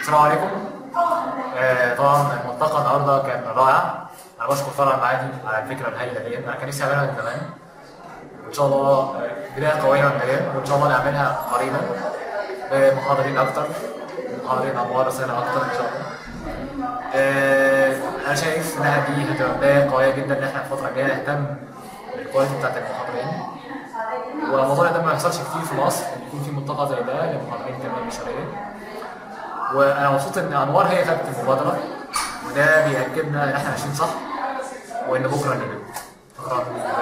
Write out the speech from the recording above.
السلام عليكم آه طبعا الملتقى النهارده كان رائع انا بشكر طبعا معادي على الفكره الهائله دي انا كان نفسي اعملها من زمان وان شاء الله آه، بدايه قويه من المجال وان شاء الله نعملها قريبا بمحاضرين اكتر محاضرين انوار رساله اكتر ان شاء الله آه انا شايف انها دي هتبقى بدايه قويه جدا ان احنا الفتره الجايه نهتم بالكواليتي بتاعت المحاضرين والموضوع ده ما يحصلش كتير في مصر ان يكون في ملتقى زي ده لمحاضرين التنميه البشريه وانا مبسوط ان انوار هي خدت المبادره وده بيأكدنا ان احنا ماشيين صح وان بكره نجم شكرا